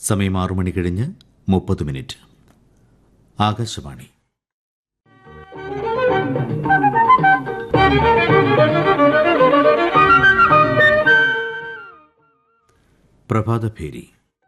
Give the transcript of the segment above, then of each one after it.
സമയം ആറു മണി കഴിഞ്ഞ് മുപ്പത് മിനിറ്റ് ആകാശവാണി പ്രഭാതഭേരി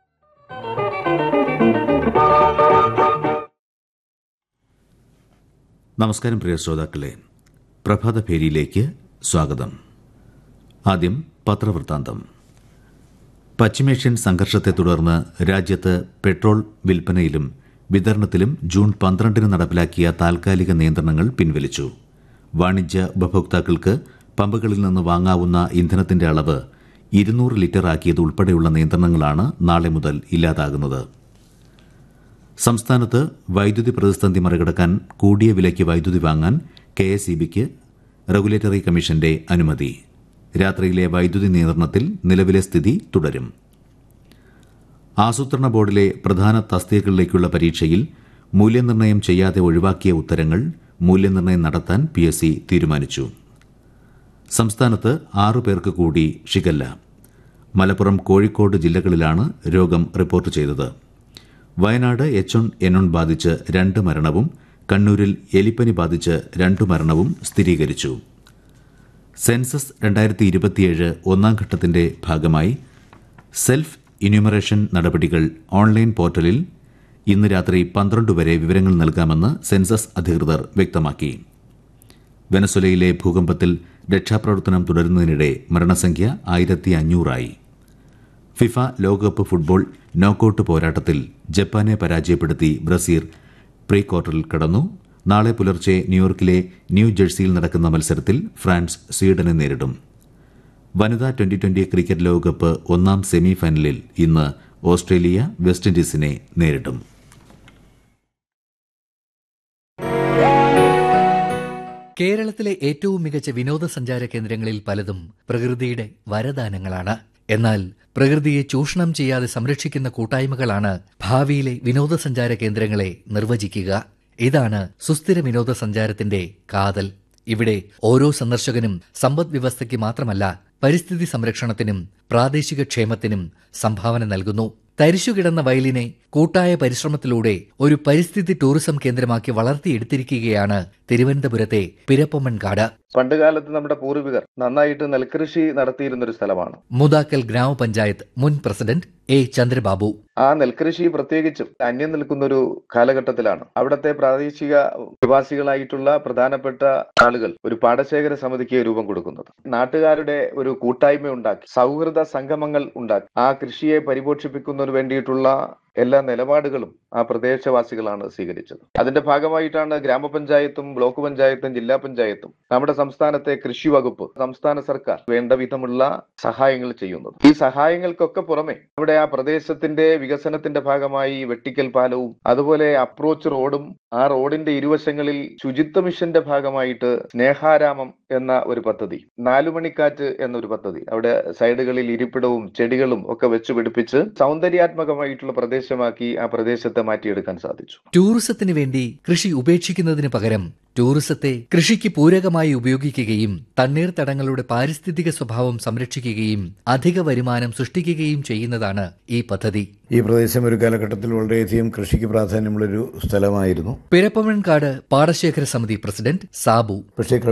നമസ്കാരം പ്രിയ ശ്രോതാക്കളെ പ്രഭാതഭേരിയിലേക്ക് സ്വാഗതം ആദ്യം പത്രവൃത്താന്തം പശ്ചിമേഷ്യൻ സംഘർഷത്തെ തുടർന്ന് രാജ്യത്ത് പെട്രോൾ വിൽപ്പനയിലും വിതരണത്തിലും ജൂൺ പന്ത്രണ്ടിന് നടപ്പിലാക്കിയ താൽക്കാലിക നിയന്ത്രണങ്ങൾ പിൻവലിച്ചു വാണിജ്യ ഉപഭോക്താക്കൾക്ക് പമ്പുകളിൽ നിന്ന് വാങ്ങാവുന്ന ഇന്ധനത്തിന്റെ അളവ് ഇരുന്നൂറ് ലിറ്റർ ആക്കിയത് ഉൾപ്പെടെയുള്ള നിയന്ത്രണങ്ങളാണ് നാളെ മുതൽ ഇല്ലാതാകുന്നത് സംസ്ഥാനത്ത് വൈദ്യുതി പ്രതിസന്ധി മറികടക്കാൻ കൂടിയ വിലയ്ക്ക് വൈദ്യുതി വാങ്ങാൻ കെ എസ് ഇ ബിക്ക് റെഗുലേറ്ററി കമ്മീഷന്റെ അനുമതി രാത്രിയിലെ വൈദ്യുതി നിയന്ത്രണത്തിൽ നിലവിലെ സ്ഥിതി തുടരും ആസൂത്രണ ബോർഡിലെ പ്രധാന തസ്തികകളിലേക്കുള്ള പരീക്ഷയിൽ മൂല്യനിർണ്ണയം ചെയ്യാതെ ഒഴിവാക്കിയ ഉത്തരങ്ങൾ മൂല്യനിർണ്ണയം നടത്താൻ പി എസ് സി തീരുമാനിച്ചു സംസ്ഥാനത്ത് ആറു പേർക്ക് കൂടി ഷിഗല്ല മലപ്പുറം കോഴിക്കോട് ജില്ലകളിലാണ് രോഗം റിപ്പോർട്ട് ചെയ്തത് വയനാട് എച്ച് ഒൺ എൻ ബാധിച്ച് രണ്ട് മരണവും കണ്ണൂരിൽ എലിപ്പനി ബാധിച്ച് രണ്ടു മരണവും സ്ഥിരീകരിച്ചു സെൻസസ് രണ്ടായിരത്തി ഇരുപത്തിയേഴ് ഒന്നാം ഘട്ടത്തിന്റെ ഭാഗമായി സെൽഫ് ഇന്യൂമറേഷൻ നടപടികൾ ഓൺലൈൻ പോർട്ടലിൽ ഇന്ന് രാത്രി പന്ത്രണ്ട് വരെ വിവരങ്ങൾ നൽകാമെന്ന് സെൻസസ് അധികൃതർ വ്യക്തമാക്കി വെനസ്വലയിലെ ഭൂകമ്പത്തിൽ രക്ഷാപ്രവർത്തനം തുടരുന്നതിനിടെ മരണസംഖ്യ ആയിരത്തി അഞ്ഞൂറായി ഫിഫ ലോകകപ്പ് ഫുട്ബോൾ നോക്കൌട്ട് പോരാട്ടത്തിൽ ജപ്പാനെ പരാജയപ്പെടുത്തി ബ്രസീൽ പ്രീ ക്വാർട്ടറിൽ കടന്നു നാളെ പുലർച്ചെ ന്യൂയോർക്കിലെ ന്യൂ ജേഴ്സിയിൽ നടക്കുന്ന മത്സരത്തിൽ ഫ്രാൻസ് സ്വീഡനെ നേരിടും വനിതാ ട്വന്റി ട്വന്റി ക്രിക്കറ്റ് ലോകകപ്പ് ഒന്നാം സെമി ഫൈനലിൽ ഇന്ന് ഓസ്ട്രേലിയ വെസ്റ്റ് ഇൻഡീസിനെ നേരിടും കേരളത്തിലെ ഏറ്റവും മികച്ച വിനോദസഞ്ചാര കേന്ദ്രങ്ങളിൽ പലതും പ്രകൃതിയുടെ വരദാനങ്ങളാണ് എന്നാൽ പ്രകൃതിയെ ചൂഷണം ചെയ്യാതെ സംരക്ഷിക്കുന്ന കൂട്ടായ്മകളാണ് ഭാവിയിലെ വിനോദസഞ്ചാര കേന്ദ്രങ്ങളെ നിർവചിക്കുക ഇതാണ് സുസ്ഥിര വിനോദസഞ്ചാരത്തിന്റെ കാതൽ ഇവിടെ ഓരോ സന്ദർശകനും സമ്പദ് വ്യവസ്ഥയ്ക്ക് മാത്രമല്ല പരിസ്ഥിതി സംരക്ഷണത്തിനും പ്രാദേശിക ക്ഷേമത്തിനും സംഭാവന നൽകുന്നു തരിശുകിടന്ന വയലിനെ കൂട്ടായ പരിശ്രമത്തിലൂടെ ഒരു പരിസ്ഥിതി ടൂറിസം കേന്ദ്രമാക്കി വളർത്തിയെടുത്തിരിക്കുകയാണ് തിരുവനന്തപുരത്തെ പിരപ്പൊമ്മൻകാട് പണ്ടുകാലത്ത് നമ്മുടെ പൂർവികർ നന്നായിട്ട് നെൽകൃഷി നടത്തിയിരുന്ന ഒരു സ്ഥലമാണ് മുതാക്കൽ ഗ്രാമപഞ്ചായത്ത് മുൻ പ്രസിഡന്റ് എ ചന്ദ്രബാബു ആ നെൽകൃഷി പ്രത്യേകിച്ചും അന്യം നിൽക്കുന്ന ഒരു കാലഘട്ടത്തിലാണ് അവിടുത്തെ പ്രാദേശിക നിവാസികളായിട്ടുള്ള പ്രധാനപ്പെട്ട ആളുകൾ ഒരു പാടശേഖര സമിതിക്ക് രൂപം കൊടുക്കുന്നത് നാട്ടുകാരുടെ ഒരു കൂട്ടായ്മ ഉണ്ടാക്കി സൗഹൃദ സംഗമങ്ങൾ ഉണ്ടാക്കി ആ കൃഷിയെ പരിപോഷിപ്പിക്കുന്നതിന് വേണ്ടിയിട്ടുള്ള എല്ലാ നിലപാടുകളും ആ പ്രദേശവാസികളാണ് സ്വീകരിച്ചത് അതിന്റെ ഭാഗമായിട്ടാണ് ഗ്രാമപഞ്ചായത്തും ബ്ലോക്ക് പഞ്ചായത്തും ജില്ലാ പഞ്ചായത്തും നമ്മുടെ സംസ്ഥാനത്തെ കൃഷി വകുപ്പ് സംസ്ഥാന സർക്കാർ വേണ്ട വിധമുള്ള സഹായങ്ങൾ ചെയ്യുന്നത് ഈ സഹായങ്ങൾക്കൊക്കെ പുറമെ അവിടെ ആ പ്രദേശത്തിന്റെ വികസനത്തിന്റെ ഭാഗമായി വെട്ടിക്കൽ പാലവും അതുപോലെ അപ്രോച്ച് റോഡും ആ റോഡിന്റെ ഇരുവശങ്ങളിൽ ശുചിത്വ മിഷന്റെ ഭാഗമായിട്ട് സ്നേഹാരാമം എന്ന ഒരു പദ്ധതി നാലുമണിക്കാറ്റ് എന്നൊരു പദ്ധതി അവിടെ സൈഡുകളിൽ ഇരിപ്പിടവും ചെടികളും ഒക്കെ വെച്ച് പിടിപ്പിച്ച് സൗന്ദര്യാത്മകമായിട്ടുള്ള പ്രദേശമാക്കി ആ പ്രദേശത്തെ മാറ്റിയെടുക്കാൻ സാധിച്ചു ടൂറിസത്തിന് വേണ്ടി കൃഷി ഉപേക്ഷിക്കുന്നതിന് പകരം ടൂറിസത്തെ കൃഷിക്ക് പൂരകമായി ഉപയോഗിക്കുകയും തണ്ണീർത്തടങ്ങളുടെ പാരിസ്ഥിതിക സ്വഭാവം സംരക്ഷിക്കുകയും അധിക വരുമാനം സൃഷ്ടിക്കുകയും ചെയ്യുന്നതാണ് ഈ പദ്ധതി ഈ പ്രദേശം ഒരു കാലഘട്ടത്തിൽ വളരെയധികം കൃഷിക്ക് പ്രാധാന്യമുള്ളൊരു സ്ഥലമായിരുന്നു പിരപ്പമൺകാട് പാടശേഖര സമിതി പ്രസിഡന്റ് സാബു പക്ഷേ